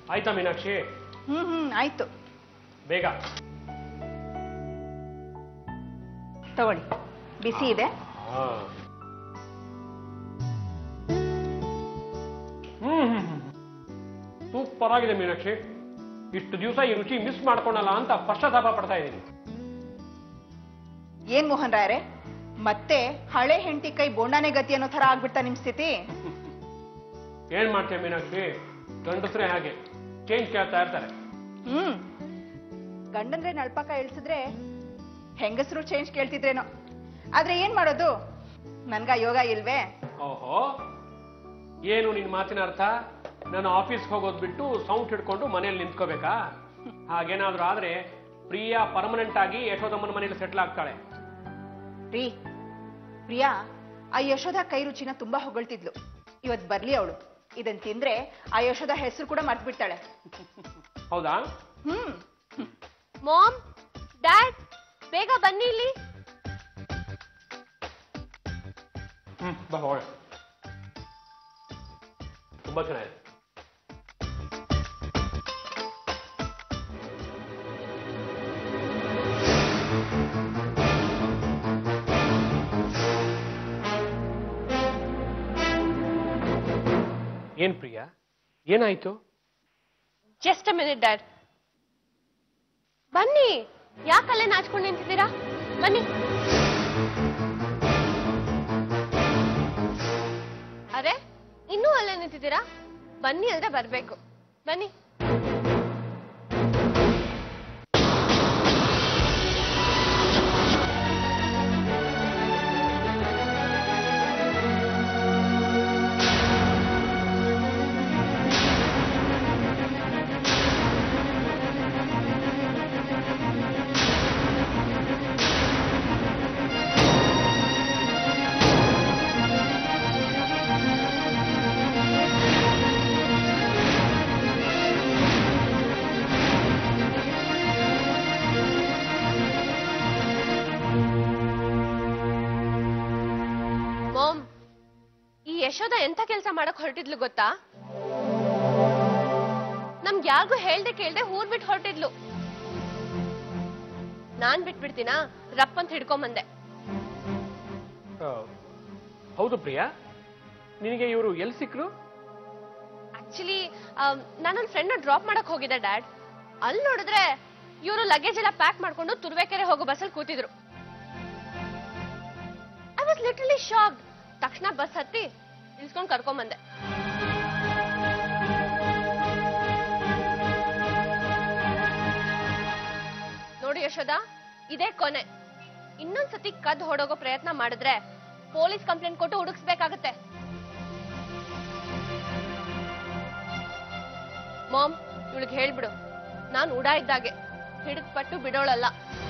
ಆಯ್ತಾ ಮೀನಾಕ್ಷಿ ಹ್ಮ್ ಹ್ಮ್ ಆಯ್ತು ಬೇಗ ತಗೊಳ್ಳಿ ಬಿಸಿ ಇದೆ ಹಾ. ಹ್ಮ್ ಸೂಪರ್ ಆಗಿದೆ ಮೀನಾಕ್ಷಿ ಇಷ್ಟು ದಿವಸ ಈ ರುಚಿ ಮಿಸ್ ಮಾಡ್ಕೊಂಡಲ್ಲ ಅಂತ ಪಶ್ಚಾತ್ತಾಪ ಪಡ್ತಾ ಇದ್ದೀನಿ ಏನ್ ಮೋಹನ್ ರಾಯರೇ ಮತ್ತೆ ಹಳೆ ಹೆಂಡತಿ ಕೈ ಬೋಂಡಾನೆ ಗತಿ ಅನ್ನೋ ತರ ಆಗ್ಬಿಡ್ತಾ ನಿಮ್ ಸ್ಥಿತಿ ಏನ್ ಮಾಡ್ತೀಯ ಮೀನಾಕ್ಷಿ ಗಂಡಸ್ರೆ ಹಾಗೆ ಚೇಂಜ್ ಕೇಳ್ತಾ ಇರ್ತಾರೆ ಹ್ಮ್ ಗಂಡಂದ್ರೆ ನಳ್ಪಕ ಇಳ್ಸಿದ್ರೆ ಹೆಂಗಸರು ಚೇಂಜ್ ಕೇಳ್ತಿದ್ರೇನೋ ಆದ್ರೆ ಏನ್ ಮಾಡೋದು ನನ್ಗ ಯೋಗ ಇಲ್ವೇ ಓಹೋ ಏನು ನಿನ್ ಮಾತಿನ ಅರ್ಥ ನಾನು ಆಫೀಸ್ಗೆ ಹೋಗೋದ್ ಬಿಟ್ಟು ಸೌಂಡ್ ಹಿಡ್ಕೊಂಡು ಮನೇಲಿ ನಿಂತ್ಕೋಬೇಕಾ ಹಾಗೇನಾದ್ರೂ ಆದ್ರೆ ಪ್ರಿಯಾ ಪರ್ಮನೆಂಟ್ ಆಗಿ ಯಶೋದಮ್ಮನ ಮನೇಲಿ ಸೆಟ್ಲ್ ಆಗ್ತಾಳೆ ರೀ ಪ್ರಿಯಾ ಆ ಯಶೋಧ ಕೈ ರುಚಿನ ತುಂಬಾ ಹೊಗಳ್ತಿದ್ಲು ಇವತ್ ಬರ್ಲಿ ಅವಳು ಇದನ್ ತಿಂದ್ರೆ ಆ ಯಶೋಧ ಹೆಸರು ಕೂಡ ಮರ್ತ್ ಬಿಡ್ತಾಳೆ ಹೌದಾ ಹ್ಮ್ ಮಾಮ್ ಡ್ಯಾಡ್ ಬೇಗ ಬನ್ನಿ ಇಲ್ಲಿ ಹ್ಮ್ ಬಾ ಹೋಗೋಣ ತುಂಬಾ ಚೆನ್ನಾಗಿದೆ ಏನ್ ಪ್ರಿಯಾ ಏನಾಯ್ತು ಜಸ್ಟ್ ಅ ಮಿನಿಟ್ ಡ್ಯಾಡ್ ಬನ್ನಿ ಯಾಕಲ್ಲೇ ನಾಚ್ಕೊಂಡು ನಿಂತಿದ್ದೀರಾ ಬನ್ನಿ ಅರೆ ಇನ್ನೂ ಅಲ್ಲೇ ನಿಂತಿದ್ದೀರಾ ಬನ್ನಿ ಅಂದ್ರೆ ಬರ್ಬೇಕು ಬನ್ನಿ ಮಾಮ್ ಈ ಯಶೋದ ಎಂತ ಕೆಲಸ ಮಾಡಕ್ ಹೊರಟಿದ್ಲು ಗೊತ್ತಾ ನಮ್ಗೆ ಯಾರಿಗೂ ಹೇಳ್ದೆ ಕೇಳ್ದೆ ಊರ್ ಬಿಟ್ಟು ಹೊರಟಿದ್ಲು ನಾನ್ ಬಿಟ್ಬಿಡ್ತೀನಾ ರಪ್ ಅಂತ ಹಿಡ್ಕೊಂಬಂದೆ ಆ, ಹೌದು ಪ್ರಿಯಾ ನಿನಗೆ ಇವರು ಎಲ್ಲಿ ಸಿಕ್ರು ಆಕ್ಚುಲಿ ನಾನೊಂದ್ ಫ್ರೆಂಡ್ ಡ್ರಾಪ್ ಮಾಡಕ್ ಹೋಗಿದ್ದೆ ಡ್ಯಾಡ್ ಅಲ್ಲಿ ನೋಡಿದ್ರೆ ಇವರು ಲಗೇಜ್ ಎಲ್ಲ ಪ್ಯಾಕ್ ಮಾಡ್ಕೊಂಡು ತುರ್ವೇಕೆರೆ ಹೋಗೋ ಬಸ್ಸಲ್ಲಿ ಕೂತಿದ್ರು ಐ ವಾಸ್ ಲಿಟರಲಿ ಶಾಕ್ ತಕ್ಷಣ ಬಸ್ ಹತ್ತಿ ಇಳಿಸ್ಕೊಂಡು ಕರ್ಕೊಂಡ್ ಬಂದೆ ನೋಡಿ ಯಶೋದ ಇದೇ ಕೊನೆ ಇನ್ನೊಂದ್ಸತಿ ಕದ್ ಹೊಡೋಗೋ ಪ್ರಯತ್ನ ಮಾಡಿದ್ರೆ ಪೊಲೀಸ್ ಕಂಪ್ಲೇಂಟ್ ಕೊಟ್ಟು ಹುಡುಕ್ಸ್ಬೇಕಾಗತ್ತೆ ಮಾಮ್ ಇವಳಿಗೆ ಹೇಳ್ಬಿಡು ನಾನು ಉಡಾ ಇದ್ದಾಗೆ ಹಿಡಿದ್ ಪಟ್ಟು ಬಿಡೋಳಲ್ಲ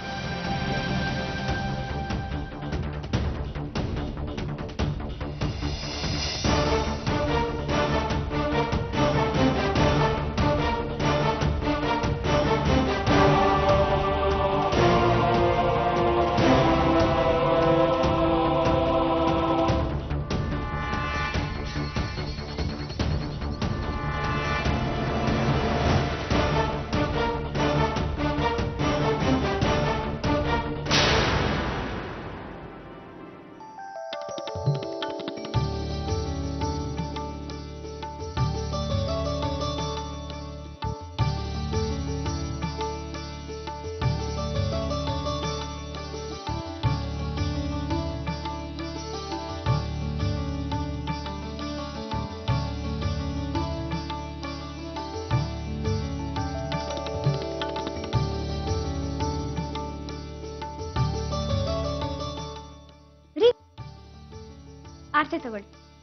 ಆರ್ತಿ ತಗೊಳ್ಳಿ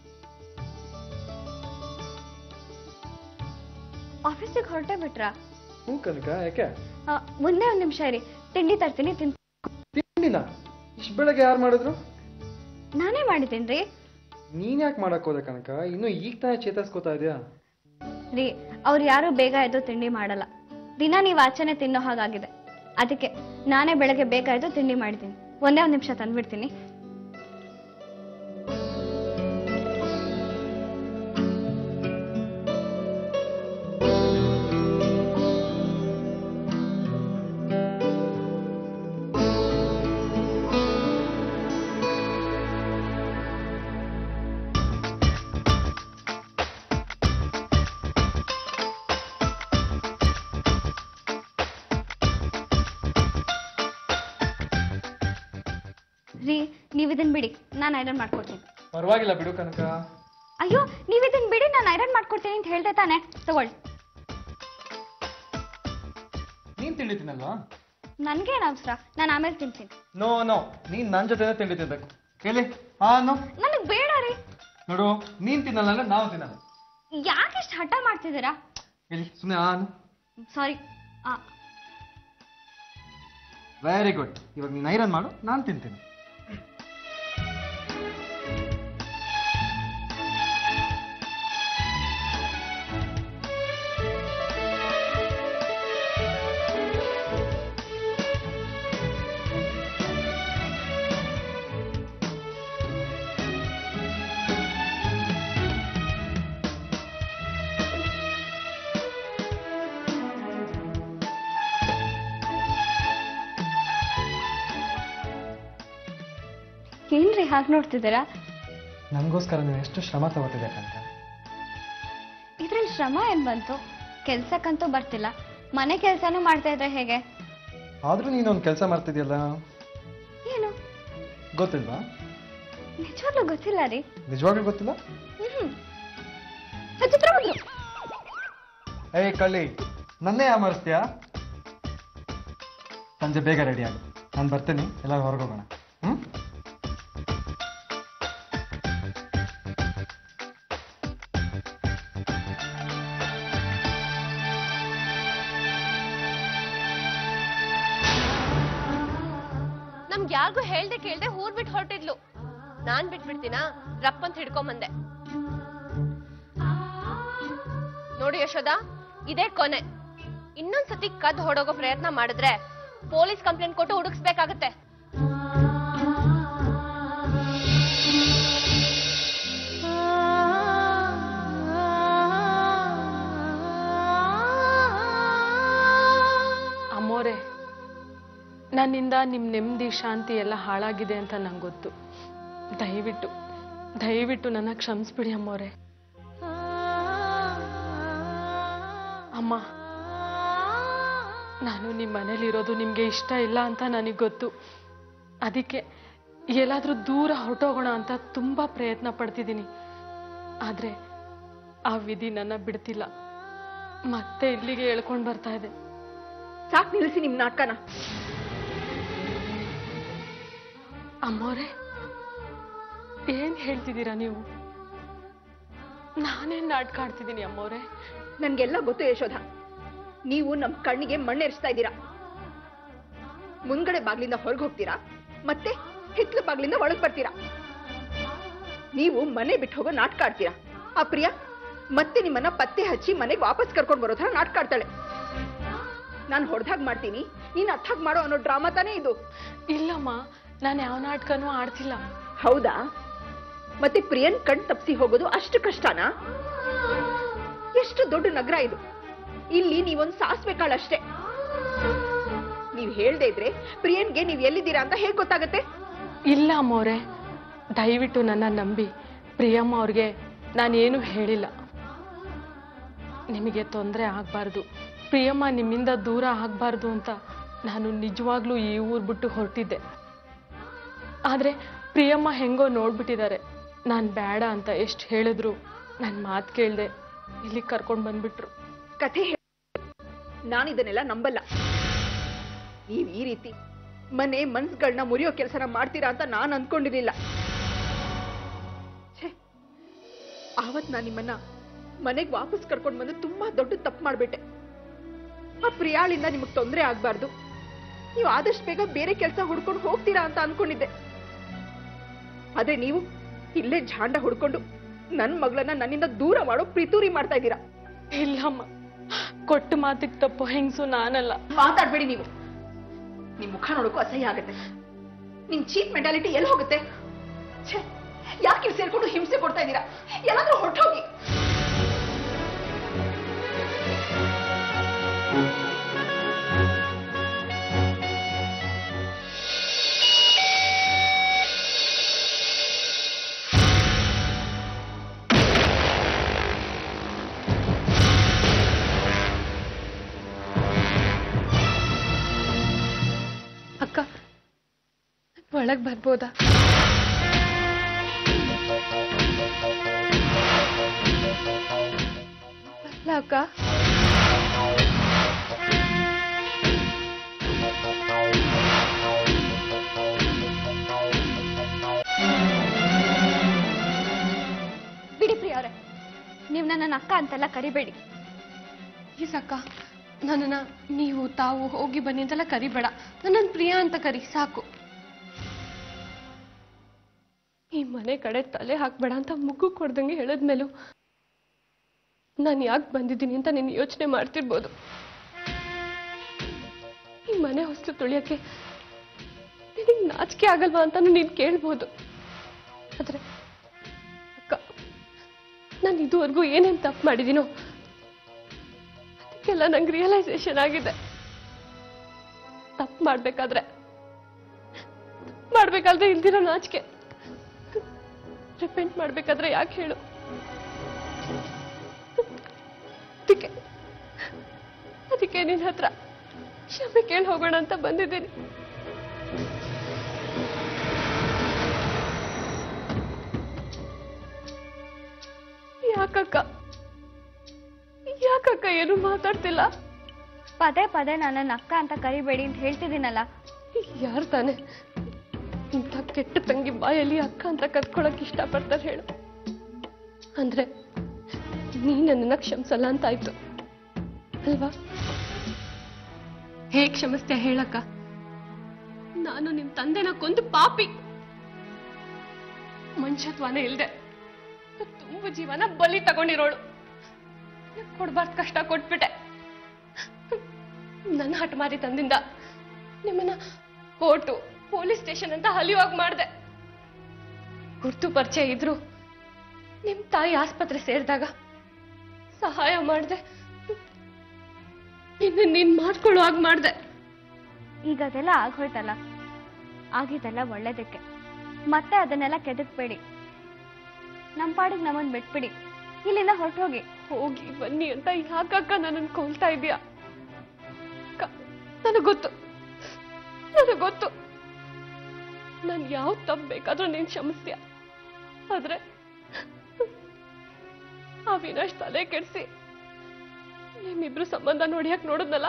ಆಫೀಸಿಗೆ ಹೊರಟೇ ಬಿಟ್ರಾ ಹ್ಞೂ ಕನಕ ಯಾಕೆ ಆ, ಮುಂದೆ ಒಂದ್ ನಿಮಿಷ ಇರಿ ತಿಂಡಿ ತರ್ತೀನಿ ತಿನ್ ತಿಂಡಿನ ಇಷ್ಟು ಬೆಳಗ್ಗೆ ಯಾರು ಮಾಡಿದ್ರು ನಾನೇ ಮಾಡಿದ್ದೀನಿ ರೀ ನೀನ್ ಯಾಕೆ ಮಾಡಕ್ ಹೋದೆ ಕನಕ ಇನ್ನು ಈಗ ತಾನೇ ಚೇತರಿಸ್ಕೋತಾ ಇದೆಯಾ ರೀ ಅವ್ರು ಯಾರು ಬೇಗ ಎದ್ದು ತಿಂಡಿ ಮಾಡಲ್ಲ ದಿನ ನೀವು ಆಚೆನೆ ತಿನ್ನೋ ಹಾಗಾಗಿದೆ ಅದಕ್ಕೆ ನಾನೇ ಬೆಳಗ್ಗೆ ಬೇಗ ಎದ್ದು ತಿಂಡಿ ಮಾಡಿದ್ದೀನಿ ಒಂದೇ ಒಂದು ನಿಮಿಷ ತಂದ್ಬಿಡ್ತೀನಿ ರೀ ನೀವು ಇದನ್ನ ಬಿಡಿ ನಾನು ಐರನ್ ಮಾಡ್ಕೊಡ್ತೀನಿ ಪರವಾಗಿಲ್ಲ ಬಿಡು ಕನಕ ಅಯ್ಯೋ ನೀವು ಇದನ್ನ ಬಿಡಿ ನಾನು ಐರನ್ ಮಾಡ್ಕೊಡ್ತೀನಿ ಅಂತ ಹೇಳ್ದೆ ತಾನೆ ತಗೊಳ್ಳಿ ನೀನ್ ತಿಂಡಿ ತಿನ್ನಲ್ವಾ ನನ್ಗೇನು ಅವಸರ ನಾನು ಆಮೇಲೆ ತಿಂತೀನಿ ನೋ ನೋ ನೀನ್ ನನ್ನ ಜೊತೆ ತಿಂಡಿ ತಿನ್ಬೇಕು ಹೇಳಿ ಹಾ ನೋ ನನಗೆ ಬೇಡ ರೀ ನೋಡು ನೀನ್ ತಿನ್ನಲ್ಲ ಅಂದ್ರೆ ನಾವು ತಿನ್ನಲ್ಲ ಯಾಕೆ ಇಷ್ಟು ಹಠ ಮಾಡ್ತಿದ್ದೀರಾ ಹೇಳಿ ಸುಮ್ಮನೆ ಆನು ಸಾರಿ ವೆರಿ ಗುಡ್ ಇವಾಗ ನೀನು ಐರನ್ ಮಾಡು ನಾನು ತಿಂತೀನಿ ಏನ್ರಿ ಹಾಗೆ ನೋಡ್ತಿದ್ದೀರಾ ನನಗೋಸ್ಕರ ನೀವು ಎಷ್ಟು ಶ್ರಮ ತಗೋತಿದ್ದೆ ಕನಕ ಇದ್ರಲ್ಲಿ ಶ್ರಮ ಏನ್ ಬಂತು ಕೆಲ್ಸಕ್ಕಂತೂ ಬರ್ತಿಲ್ಲ ಮನೆ ಕೆಲ್ಸನೂ ಮಾಡ್ತಾ ಇದ್ರೆ ಹೇಗೆ ಆದ್ರೂ ನೀನೊಂದು ಕೆಲಸ ಮಾಡ್ತಿದ್ಯಲ್ಲ ಏನು ಗೊತ್ತಿಲ್ವಾ ನಿಜವಾಗ್ಲೂ ಗೊತ್ತಿಲ್ಲ ರೀ ನಿಜವಾಗ್ಲೂ ಗೊತ್ತಿಲ್ಲ ಹ್ಮ್ ಚಿತ್ರ ಬಂದ್ರು ಏಯ್ ಕಳ್ಳಿ ನನ್ನೇ ಯಾಮರಿಸ್ತೀಯಾ ಸಂಜೆ ಬೇಗ ರೆಡಿ ಆಗು ನಾನು ಬರ್ತೀನಿ ಎಲ್ಲ ಹೊರಗೋಗೋಣ ಹ್ಮ್ ನಮ್ಗೆ ಯಾರಿಗೂ ಹೇಳ್ದೆ ಕೇಳ್ದೆ ಊರ್ ಬಿಟ್ಟು ಹೊರಟಿದ್ಲು ನಾನ್ ಬಿಟ್ಬಿಡ್ತೀನಾ ರಪ್ ಅಂತ ಹಿಡ್ಕೊಂಬಂದೆ ನೋಡಿ ಯಶೋದ ಇದೇ ಕೊನೆ ಇನ್ನೊಂದ್ಸತಿ ಕದ್ ಹೊಡೋಗೋ ಪ್ರಯತ್ನ ಮಾಡಿದ್ರೆ ಪೊಲೀಸ್ ಕಂಪ್ಲೇಂಟ್ ಕೊಟ್ಟು ಹುಡುಕ್ಸ್ಬೇಕಾಗತ್ತೆ ಅಮ್ಮೋರೆ ನನ್ನಿಂದ ನಿಮ್ಮ ನೆಮ್ಮದಿ ಶಾಂತಿ ಎಲ್ಲ ಹಾಳಾಗಿದೆ ಅಂತ ನಂಗೆ ಗೊತ್ತು ದಯವಿಟ್ಟು ದಯವಿಟ್ಟು ನನ್ನ ಕ್ಷಮಿಸ್ಬಿಡಿ ಅಮ್ಮೋರೆ ಅಮ್ಮ ನಾನು ನಿಮ್ಮ ಮನೇಲಿರೋದು ನಿಮಗೆ ಇಷ್ಟ ಇಲ್ಲ ಅಂತ ನನಗೆ ಗೊತ್ತು ಅದಕ್ಕೆ ಎಲ್ಲಾದರೂ ದೂರ ಹೊರಟೋಗೋಣ ಅಂತ ತುಂಬ ಪ್ರಯತ್ನ ಪಡ್ತಿದ್ದೀನಿ ಆದರೆ ಆ ವಿಧಿ ನನ್ನ ಬಿಡ್ತಿಲ್ಲ ಮತ್ತೆ ಇಲ್ಲಿಗೆ ಹೇಳ್ಕೊಂಡು ಬರ್ತಾ ಇದೆ ಸಾಕ್ ನಿಲ್ಲಿಸಿ ನಿಮ್ ನಾಟಕನ ಅಮ್ಮೋರೆ ಏನ್ ಹೇಳ್ತಿದ್ದೀರಾ ನೀವು ನಾನೇನ್ ನಾಟಕ ಆಡ್ತಿದ್ದೀನಿ ಅಮ್ಮೋರೆ ನನ್ಗೆಲ್ಲ ಗೊತ್ತು ಯಶೋಧ ನೀವು ನಮ್ ಕಣ್ಣಿಗೆ ಮಣ್ಣೆರಿಸ್ತಾ ಇದ್ದೀರಾ ಮುಂದ್ಗಡೆ ಬಾಗ್ಲಿಂದ ಹೊರಗೆ ಹೋಗ್ತೀರಾ ಮತ್ತೆ ಹಿತ್ಲು ಬಾಗ್ಲಿಂದ ಒಳಗ್ ಬರ್ತೀರಾ ನೀವು ಮನೆ ಬಿಟ್ಟು ಹೋಗೋ ನಾಟಕ ಆಡ್ತೀರಾ ಆ ಪ್ರಿಯಾ ಮತ್ತೆ ನಿಮ್ಮನ್ನ ಪತ್ತೆ ಹಚ್ಚಿ ಮನೆಗೆ ವಾಪಸ್ ಕರ್ಕೊಂಡ್ ಬರೋ ಥರ ನಾಟಕ ಆಡ್ತಾಳೆ ನಾನು ಹೊಡೆದಾಗ ಮಾಡ್ತೀನಿ ನೀನ್ ಅರ್ಥಾಗ್ ಮಾಡೋ ಅನ್ನೋ ಡ್ರಾಮಾ ತಾನೇ ಇದು ಇಲ್ಲಮ್ಮ ನಾನು ಯಾವ ನಾಟಕನೂ ಆಡ್ತಿಲ್ಲ ಹೌದಾ ಮತ್ತೆ ಪ್ರಿಯನ್ ಕಣ್ ತಪ್ಸಿ ಹೋಗೋದು ಅಷ್ಟು ಕಷ್ಟನಾ ಎಷ್ಟು ದೊಡ್ಡ ನಗರ ಇದು ಇಲ್ಲಿ ನೀವೊಂದ್ ಸಾಸ್ವೆ ಕಾಳಷ್ಟೇ ನೀವ್ ಹೇಳ್ದೆ ಇದ್ರೆ ಪ್ರಿಯನ್ಗೆ ನೀವ್ ಎಲ್ಲಿದ್ದೀರಾ ಅಂತ ಹೇಗ್ ಗೊತ್ತಾಗತ್ತೆ ಇಲ್ಲ ಅಮ್ಮೋರೆ ದಯವಿಟ್ಟು ನನ್ನ ನಂಬಿ ಪ್ರಿಯಮ್ಮ ಅವ್ರಿಗೆ ನಾನೇನು ಹೇಳಿಲ್ಲ ನಿಮಗೆ ತೊಂದರೆ ಆಗಬಾರ್ದು ಪ್ರಿಯಮ್ಮ ನಿಮ್ಮಿಂದ ದೂರ ಆಗಬಾರ್ದು ಅಂತ ನಾನು ನಿಜವಾಗ್ಲೂ ಈ ಊರು ಬಿಟ್ಟು ಹೊರಟಿದ್ದೆ ಆದರೆ ಪ್ರಿಯಮ್ಮ ಹೆಂಗೋ ನೋಡ್ಬಿಟ್ಟಿದ್ದಾರೆ ನಾನು ಬೇಡ ಅಂತ ಎಷ್ಟು ಹೇಳಿದ್ರು ನನ್ನ ಮಾತು ಕೇಳಿದೆ ಇಲ್ಲಿಗೆ ಕರ್ಕೊಂಡು ಬಂದ್ಬಿಟ್ರು ಕಥೆ ನಾನು ಇದನ್ನೆಲ್ಲ ನಂಬಲ್ಲ ನೀವ್ ಈ ರೀತಿ ಮನೆ ಮನ್ಸ್ಗಳನ್ನ ಮುರಿಯೋ ಕೆಲಸನ ಮಾಡ್ತೀರಾ ಅಂತ ನಾನ್ ಅನ್ಕೊಂಡಿರ್ಲಿಲ್ಲ ಛೇ, ಆವತ್ ನಾನ್ ನಿಮ್ಮನ್ನ ಮನೆಗ್ ವಾಪಸ್ ಕರ್ಕೊಂಡ್ ಬಂದು ತುಂಬಾ ದೊಡ್ಡ ತಪ್ಪು ಮಾಡ್ಬಿಟ್ಟೆ ಆ ಪ್ರಿಯಾಳಿಂದ ನಿಮಗ್ ತೊಂದರೆ ಆಗ್ಬಾರ್ದು ನೀವು ಆದಷ್ಟು ಬೇಗ ಬೇರೆ ಕೆಲಸ ಹುಡ್ಕೊಂಡು ಹೋಗ್ತೀರಾ ಅಂತ ಅನ್ಕೊಂಡಿದ್ದೆ ಆದ್ರೆ ನೀವು ಇಲ್ಲೇ ಜಾಂಡ ಹುಡ್ಕೊಂಡು ನನ್ ಮಗಳನ್ನ ನನ್ನಿಂದ ದೂರ ಮಾಡೋ ಪ್ರಿತೂರಿ ಮಾಡ್ತಾ ಇದ್ದೀರಾ ಇಲ್ಲಮ್ಮ ಕೊಟ್ಟ ಮಾತಿಗೆ ತಪ್ಪು ಹೆಂಗಸು ನಾನಲ್ಲ ಮಾತಾಡ್ಬೇಡಿ ನೀವು ನಿಮ್ ಮುಖ ನೋಡೋಕ್ಕೂ ಅಸಹ್ಯ ಆಗುತ್ತೆ ನಿಮ್ ಚೀಪ್ ಮೆಂಟಾಲಿಟಿ ಎಲ್ಲಿ ಹೋಗುತ್ತೆ ಛೇ ಯಾಕೆ ಇಲ್ಲಿ ಸೇರ್ಕೊಂಡು ಹಿಂಸೆ ಕೊಡ್ತಾ ಇದ್ದೀರಾ ಎಲ್ಲಾದ್ರೂ ಹೊರಟೋಗಿ ಅಕ್ಕ ಒಳಗ್ ಬರ್ಬೋದಾ ಬರ್ಲಾ ಅಕ್ಕ ಬಿಡಿ ಪ್ರಿಯ ಅವರೇ ನೀವು ನನ್ನನ್ನು ಅಕ್ಕ ಅಂತೆಲ್ಲ ಕರಿಬೇಡಿ ಪ್ಲೀಸ್ ಅಕ್ಕ ನನ್ನನ್ನ ನೀವು ತಾವು ಹೋಗಿ ಬನ್ನಿ ಅಂತೆಲ್ಲ ಕರಿಬೇಡ ನನ್ನನ್ನು ಪ್ರಿಯಾ ಅಂತ ಕರಿ ಸಾಕು ಈ ಮನೆ ಕಡೆ ತಲೆ ಹಾಕ್ಬೇಡ ಅಂತ ಮುಗು ಕೊಡ್ದಂಗೆ ಹೇಳಿದ್ಮೇಲೂ ನಾನು ಯಾಕೆ ಬಂದಿದ್ದೀನಿ ಅಂತ ನೀನು ಯೋಚನೆ ಮಾಡ್ತಿರ್ಬೋದು ಈ ಮನೆ ಹೊಸ್ತು ತುಳಿಯಕ್ಕೆ ನಿನಗೆ ನಾಚಿಕೆ ಆಗಲ್ವಾ ಅಂತಾನು ನೀನು ಕೇಳ್ಬೋದು ಆದ್ರೆ ಅಕ್ಕ ನಾನು ಇದುವರೆಗೂ ಏನೇನು ತಪ್ಪು ಮಾಡಿದ್ದೀನೋ ಅದಕ್ಕೆಲ್ಲ ನಂಗೆ ರಿಯಲೈಸೇಷನ್ ಆಗಿದೆ ತಪ್ಪು ಮಾಡ್ಬೇಕಾದ್ರೆ ಮಾಡ್ಬೇಕಾದ್ರೆ ಇಲ್ದಿರೋ ನಾಚಿಕೆ ರಿಪೆಂಟ್ ಮಾಡ್ಬೇಕಾದ್ರೆ ಯಾಕೆ ಹೇಳು ಅದಕ್ಕೆ ಅದಕ್ಕೆ ನಿನ್ನ ಹತ್ರ ಕ್ಷಮೆ ಕೇಳಿ ಹೋಗೋಣ ಅಂತ ಬಂದಿದ್ದೀನಿ ಯಾಕಕ್ಕ ಯಾಕಕ್ಕ ಏನು ಮಾತಾಡ್ತಿಲ್ಲ ಪದೇ ಪದೇ ನನ್ನನ್ನು ಅಕ್ಕ ಅಂತ ಕರಿಬೇಡಿ ಅಂತ ಹೇಳ್ತಿದ್ದೀನಲ್ಲ ಯಾರು ತಾನೆ ಇಂಥ ಕೆಟ್ಟ ತಂಗಿ ಬಾಯಲ್ಲಿ ಅಕ್ಕ ಅಂತ ಕತ್ಕೊಳಕ್ ಇಷ್ಟಪಡ್ತಾರೆ ಹೇಳು ಅಂದ್ರೆ ನೀ ನನ್ನನ್ನ ಕ್ಷಮಿಸಲ್ಲ ಅಂತ ಆಯ್ತು ಅಲ್ವಾ ಹೇಗ್ ಕ್ಷಮಿಸ್ತೆ ಹೇಳಕ್ಕ ನಾನು ನಿಮ್ ತಂದೆನ ಕೊಂದು ಪಾಪಿ ಮನುಷ್ಯತ್ವನೇ ಇಲ್ದೆ ತುಂಬ ಜೀವನ ಬಲಿ ತಗೊಂಡಿರೋಳು ಕೊಡ್ಬಾರ್ದು ಕಷ್ಟ ಕೊಟ್ಬಿಟ್ಟೆ ನನ್ನ ಹಠಮಾರಿ ತಂದಿಂದ ನಿಮ್ಮನ್ನ ಕೋರ್ಟು ಪೊಲೀಸ್ ಸ್ಟೇಷನ್ ಅಂತ ಹಲಿಯುವಾಗ ಮಾಡಿದೆ ಗುರ್ತು ಪರಿಚಯ ಇದ್ರು ನಿಮ್ ತಾಯಿ ಆಸ್ಪತ್ರೆ ಸೇರಿದಾಗ ಸಹಾಯ ಮಾಡಿದೆ ಇನ್ನು ನೀನ್ ಮಾಡ್ಕೊಳ್ಳೋ ಹಾಗೆ ಮಾಡಿದೆ ಈಗ ಅದೆಲ್ಲ ಆಗೋಯ್ತಲ್ಲ ಆಗಿದ್ದೆಲ್ಲ ಒಳ್ಳೇದಕ್ಕೆ ಮತ್ತೆ ಅದನ್ನೆಲ್ಲ ಕೆದಕ್ಬೇಡಿ ನಮ್ಮ ಪಾಡಿಗೆ ನಮ್ಮನ್ನು ಬಿಟ್ಬಿಡಿ ಇಲ್ಲಿಂದ ಹೊರಟೋಗಿ ಹೋಗಿ ಬನ್ನಿ ಅಂತ ಯಾಕಕ್ಕ ನನ್ನನ್ನು ಕೊಲ್ತಾ ಇದೀಯಾ ನನಗೆ ಗೊತ್ತು ನನಗೆ ಗೊತ್ತು ನಾನು ಯಾವ ತಪ್ಪು ಬೇಕಾದ್ರೂ ನೀನ್ ಕ್ಷಮಿಸ್ತೀಯ ಆದ್ರೆ ಆ ವಿನಾಶ್ ತಲೆ ಕೆಡಿಸಿ ನಿಮ್ಮಿಬ್ರು ಸಂಬಂಧ ನೋಡಿಯಕ್ ನೋಡಿದ್ನಲ್ಲ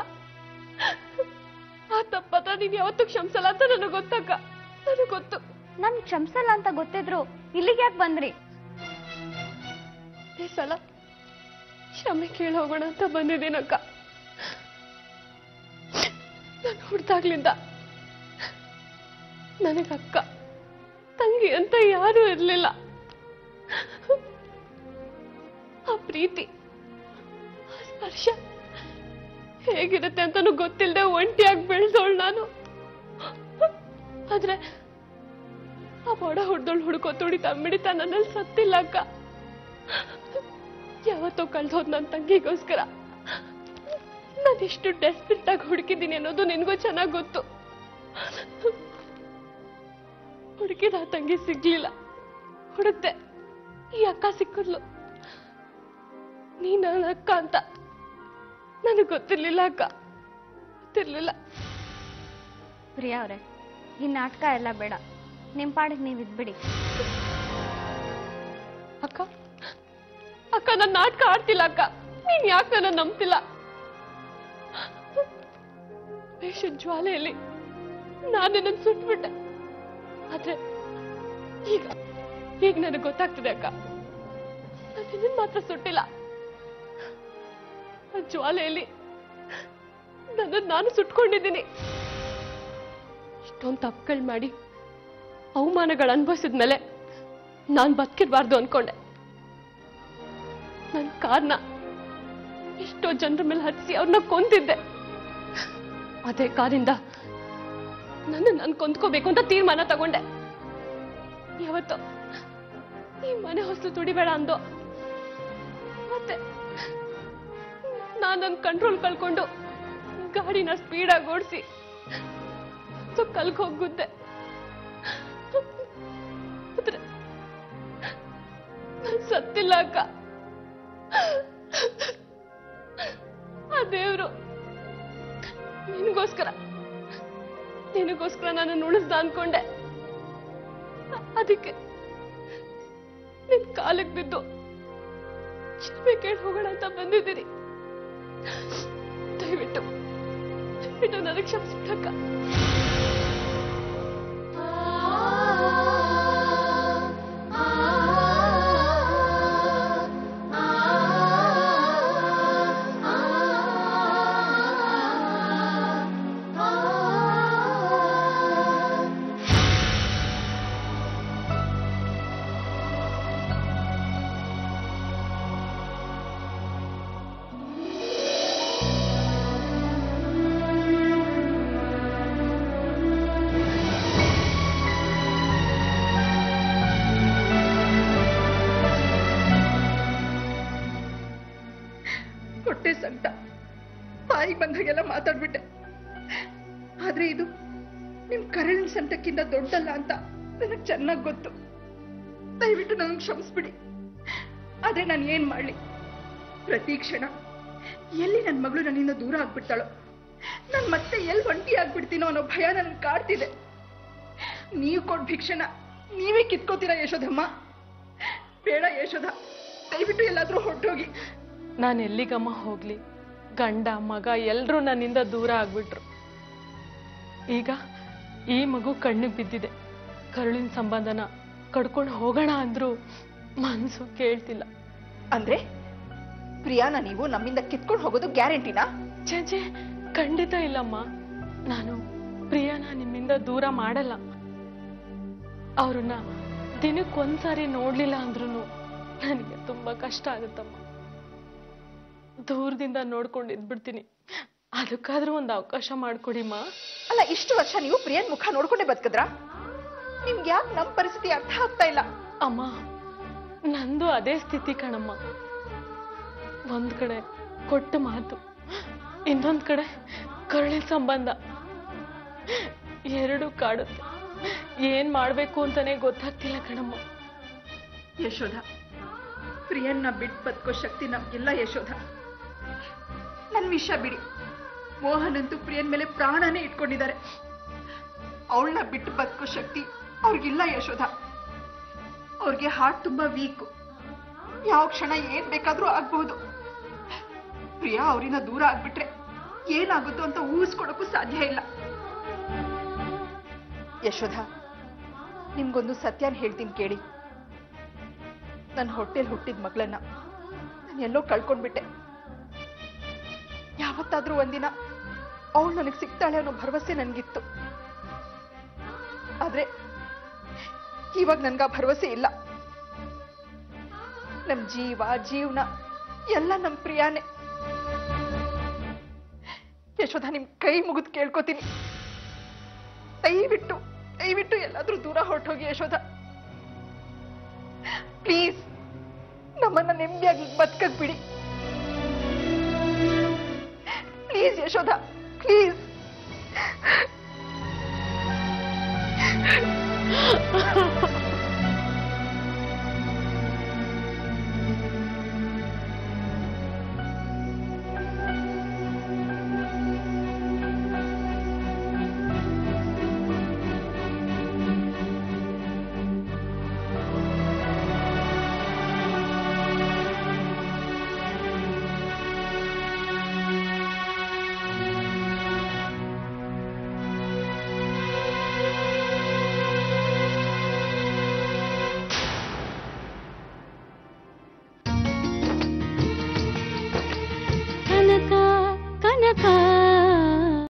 ಆ ತಪ್ಪತ್ರ ನೀನ್ ಯಾವತ್ತೂ ಕ್ಷಮಿಸಲ್ಲ ಅಂತ ನನಗೆ ಗೊತ್ತಕ್ಕ ನನಗೆ ಗೊತ್ತು ನನ್ ಕ್ಷಮಿಸಲ್ಲ ಅಂತ ಗೊತ್ತಿದ್ರು ಇಲ್ಲಿಗೆ ಯಾಕೆ ಬಂದ್ರಿ ಈ ಸಲ ಕ್ಷಮೆ ಕೇಳಿ ಹೋಗೋಣ ಅಂತ ಬಂದಿದ್ದೀನಕ್ಕ ನಾನು ಹುಡ್ದಾಗ್ಲಿಂದ ನನಗೆ ಅಕ್ಕ ತಂಗಿ ಅಂತ ಯಾರೂ ಇರ್ಲಿಲ್ಲ ಆ ಪ್ರೀತಿ ಆ ಸ್ಪರ್ಶ ಹೇಗಿರುತ್ತೆ ಅಂತಾನು ಗೊತ್ತಿಲ್ಲದೆ ಒಂಟಿಯಾಗಿ ಬೆಳೆದೋಳು ನಾನು ಆದ್ರೆ ಆ ಬಡ ಹುಡ್ದೋಳು ಹುಡುಕೋ ತುಡಿತ ಮಿಡಿತ ನನ್ನಲ್ಲಿ ಸತ್ತಿಲ್ಲ ಅಕ್ಕ ಯಾವತ್ತೋ ಕಳ್ದೋದ್ ನನ್ನ ತಂಗಿಗೋಸ್ಕರ ನಾನೆಷ್ಟು ಡೆಸ್ಪಿರೇಟ್ ಆಗಿ ಹುಡುಕಿದ್ದೀನಿ ಅನ್ನೋದು ನಿನ್ಗೂ ಚೆನ್ನಾಗಿ ಗೊತ್ತು ಹುಡುಕಿದ ಆ ತಂಗಿ ಸಿಗ್ಲಿಲ್ಲ ಹುಡುಕ್ದೆ ಈ ಅಕ್ಕ ಸಿಕ್ಕಿದ್ಲು ನೀ ನನ್ನ ಅಕ್ಕ ಅಂತ ನನಗೆ ಗೊತ್ತಿರ್ಲಿಲ್ಲ ಅಕ್ಕ ಗೊತ್ತಿರ್ಲಿಲ್ಲ ಪ್ರಿಯಾ ಅವರೇ ಈ ನಾಟಕ ಎಲ್ಲ ಬೇಡ ನಿಮ್ಮ ಪಾಡಿಗೆ ನೀವು ಇದ್ಬಿಡಿ ಅಕ್ಕ ಅಕ್ಕ ನನ್ನ ನಾಟಕ ಆಡ್ತಿಲ್ಲ ಅಕ್ಕ ನೀನ್ ಯಾಕೆ ನನ್ನ ನಂಬ್ತಿಲ್ಲ ವೇಷ ಜ್ವಾಲೆಯಲ್ಲಿ ನಾನು ನಿನ್ನನ್ನು ಸುಟ್ಬಿಟ್ಟೆ ಆದ್ರೆ ಈಗ ಈಗ ನನಗೆ ಗೊತ್ತಾಗ್ತಿದೆ ಅಕ್ಕ ನಾನು ನಿನ್ನನ್ನು ಮಾತ್ರ ಸುಟ್ಟಿಲ್ಲ ಆ ಜ್ವಾಲೆಯಲ್ಲಿ ನನ್ನನ್ನು ನಾನು ಸುಟ್ಕೊಂಡಿದ್ದೀನಿ ಇಷ್ಟೊಂದು ತಪ್ಪುಗಳು ಮಾಡಿ ಅವಮಾನಗಳು ಅನುಭವಿಸಿದ್ಮೇಲೆ ನಾನು ಬದುಕಿರ್ಬಾರ್ದು ಅನ್ಕೊಂಡೆ ನನ್ನ ಕಾರ್ನ ಎಷ್ಟೋ ಜನರ ಮೇಲೆ ಹತ್ತಿಸಿ ಅವ್ರನ್ನ ಕೊಂತಿದ್ದೆ ಅದೇ ಕಾರಿಂದ ನನ್ನ ನಾನು ಕೊಂದ್ಕೋಬೇಕು ಅಂತ ತೀರ್ಮಾನ ತಗೊಂಡೆ ಯಾವತ್ತೋ ಈ ಮನೆ ಹೊಸಲು ತುಡಿಬೇಡ ಅಂದು ಮತ್ತೆ ನಾನು ನನ್ನ ಕಂಟ್ರೋಲ್ ಕಳ್ಕೊಂಡು ಗಾಡಿನ ಸ್ಪೀಡಾಗಿ ಓಡಿಸಿ ಕಲ್ಕ್ ಹೋಗುದ್ದೆ ಆದ್ರೆ ನಾನ್ ಸತ್ತಿಲ್ಲ ಅಕ್ಕ ಆ ದೇವ್ರು ನಿನಗೋಸ್ಕರ ನಿನಗೋಸ್ಕರ ನಾನು ಉಳಿಸ್ದ ಅನ್ಕೊಂಡೆ ಅದಕ್ಕೆ ನಿಮ್ ಕಾಲಕ್ಕೆ ಬಿದ್ದು ಕ್ಷಮೆ ಕೇಳಿ ಹೋಗೋಣ ಅಂತ ಬಂದಿದ್ದೀನಿ ದಯವಿಟ್ಟು ದಯವಿಟ್ಟು ನನಗೆ ಕ್ಷಮಿಸ್ಬಿಡಕ್ಕ ಹೊಟ್ಟೆ ಸಂಕಟ ಬಾಯಿಗೆ ಬಂದಾಗೆಲ್ಲ ಮಾತಾಡ್ಬಿಟ್ಟೆ ಆದ್ರೆ ಇದು ನಿಮ್ ಕರಳಿನ ಸಂಕಟಕ್ಕಿಂತ ದೊಡ್ಡಲ್ಲ ಅಂತ ನನಗೆ ಚೆನ್ನಾಗಿ ಗೊತ್ತು ದಯವಿಟ್ಟು ನನಗೆ ಕ್ಷಮಿಸ್ಬಿಡಿ ಆದ್ರೆ ನಾನು ಏನ್ ಮಾಡ್ಲಿ ಪ್ರತಿ ಕ್ಷಣ ಎಲ್ಲಿ ನನ್ನ ಮಗಳು ನನ್ನಿಂದ ದೂರ ಆಗ್ಬಿಡ್ತಾಳೋ ನಾನು ಮತ್ತೆ ಎಲ್ಲಿ ಒಂಟಿ ಆಗ್ಬಿಡ್ತೀನೋ ಅನ್ನೋ ಭಯ ನನಗೆ ಕಾಡ್ತಿದೆ ನೀವು ಕೊಡ್ ಭಿಕ್ಷಣ ನೀವೇ ಕಿತ್ಕೋತೀರಾ ಯಶೋಧಮ್ಮ ಬೇಡ ಯಶೋಧ ದಯವಿಟ್ಟು ಎಲ್ಲಾದ್ರೂ ಹೊರಟೋಗಿ ನಾನು ಎಲ್ಲಿಗಮ್ಮ ಹೋಗ್ಲಿ ಗಂಡ ಮಗ ಎಲ್ರೂ ನನ್ನಿಂದ ದೂರ ಆಗ್ಬಿಟ್ರು ಈಗ ಈ ಮಗು ಕಣ್ಣಿಗೆ ಬಿದ್ದಿದೆ ಕರುಳಿನ ಸಂಬಂಧನ ಕಡ್ಕೊಂಡು ಹೋಗೋಣ ಅಂದ್ರೂ ಮನ್ಸು ಕೇಳ್ತಿಲ್ಲ ಅಂದ್ರೆ ಪ್ರಿಯಾನ ನೀವು ನಮ್ಮಿಂದ ಕಿತ್ಕೊಂಡು ಹೋಗೋದು ಗ್ಯಾರಂಟಿನಾ ಛೇ ಖಂಡಿತ ಇಲ್ಲಮ್ಮ ನಾನು ಪ್ರಿಯಾನ ನಿಮ್ಮಿಂದ ದೂರ ಮಾಡಲ್ಲ ಅವ್ರನ್ನ ದಿನಕ್ಕೊಂದ್ಸಾರಿ ನೋಡ್ಲಿಲ್ಲ ಅಂದ್ರೂ ನನಗೆ ತುಂಬಾ ಕಷ್ಟ ಆಗುತ್ತಮ್ಮ ದೂರದಿಂದ ನೋಡ್ಕೊಂಡು ಇದ್ಬಿಡ್ತೀನಿ ಅದಕ್ಕಾದ್ರೂ ಒಂದು ಅವಕಾಶ ಮಾಡ್ಕೊಡಿಮ್ಮ ಅಲ್ಲ ಇಷ್ಟು ವರ್ಷ ನೀವು ಪ್ರಿಯನ್ ಮುಖ ನೋಡ್ಕೊಂಡೇ ಬದುಕದ್ರಾ ನಿಮ್ಗೆ ಯಾಕೆ ನಮ್ ಪರಿಸ್ಥಿತಿ ಅರ್ಥ ಆಗ್ತಾ ಇಲ್ಲ ಅಮ್ಮ ನಂದು ಅದೇ ಸ್ಥಿತಿ ಕಣಮ್ಮ ಒಂದ್ ಕಡೆ ಕೊಟ್ಟ ಮಾತು ಇನ್ನೊಂದ್ ಕಡೆ ಕರುಳಿನ ಸಂಬಂಧ ಎರಡು ಕಾಡುತ್ತೆ ಏನ್ ಮಾಡ್ಬೇಕು ಅಂತಾನೆ ಗೊತ್ತಾಗ್ತಿಲ್ಲ ಕಣಮ್ಮ ಯಶೋಧ ಪ್ರಿಯನ್ನ ಬಿಟ್ಟು ಬದುಕೋ ಶಕ್ತಿ ನಮ್ಗಿಲ್ಲ ಯಶೋಧ ನನ್ ವಿಷಯ ಬಿಡಿ ಮೋಹನ್ ಅಂತೂ ಪ್ರಿಯನ್ ಮೇಲೆ ಪ್ರಾಣನೇ ಇಟ್ಕೊಂಡಿದ್ದಾರೆ ಅವಳನ್ನ ಬಿಟ್ಟು ಬದುಕೋ ಶಕ್ತಿ ಅವ್ರಿಗಿಲ್ಲ ಯಶೋಧ ಅವ್ರಿಗೆ ಹಾರ್ಟ್ ತುಂಬಾ ವೀಕ್ ಯಾವ ಕ್ಷಣ ಏನ್ ಬೇಕಾದ್ರೂ ಆಗ್ಬಹುದು ಪ್ರಿಯಾ ಅವರಿಂದ ದೂರ ಆಗ್ಬಿಟ್ರೆ ಏನಾಗುತ್ತೋ ಅಂತ ಊಹಿಸ್ಕೊಡಕ್ಕೂ ಸಾಧ್ಯ ಇಲ್ಲ ಯಶೋಧ ನಿಮ್ಗೊಂದು ಸತ್ಯನ ಹೇಳ್ತೀನಿ ಕೇಳಿ ನನ್ನ ಹೊಟ್ಟೆಲ್ ಹುಟ್ಟಿದ ಮಗಳನ್ನ ನಾನು ಎಲ್ಲೋ ಕಳ್ಕೊಂಡ್ಬಿಟ್ಟೆ ಯಾವತ್ತಾದ್ರೂ ಒಂದಿನ ಅವಳು ನನಗೆ ಸಿಗ್ತಾಳೆ ಅನ್ನೋ ಭರವಸೆ ನನ್ಗಿತ್ತು ಆದ್ರೆ ಇವಾಗ ನನ್ಗ ಆ ಭರವಸೆ ಇಲ್ಲ ನಮ್ ಜೀವ ಜೀವನ ಎಲ್ಲ ನಮ್ ಪ್ರಿಯಾನೇ ಯಶೋಧ ನಿಮ್ ಕೈ ಮುಗಿದು ಕೇಳ್ಕೊತೀನಿ ದಯವಿಟ್ಟು ದಯವಿಟ್ಟು ಎಲ್ಲಾದ್ರೂ ದೂರ ಹೊರಟೋಗಿ ಯಶೋಧ ಪ್ಲೀಸ್ ನಮ್ಮನ್ನ ನೆಮ್ಮದಿಯಾಗಿ ಬದುಕಕ್ ಬಿಡಿ ಪ್ಲೀಸ್ ಯಶೋಧ ಪ್ಲೀಸ್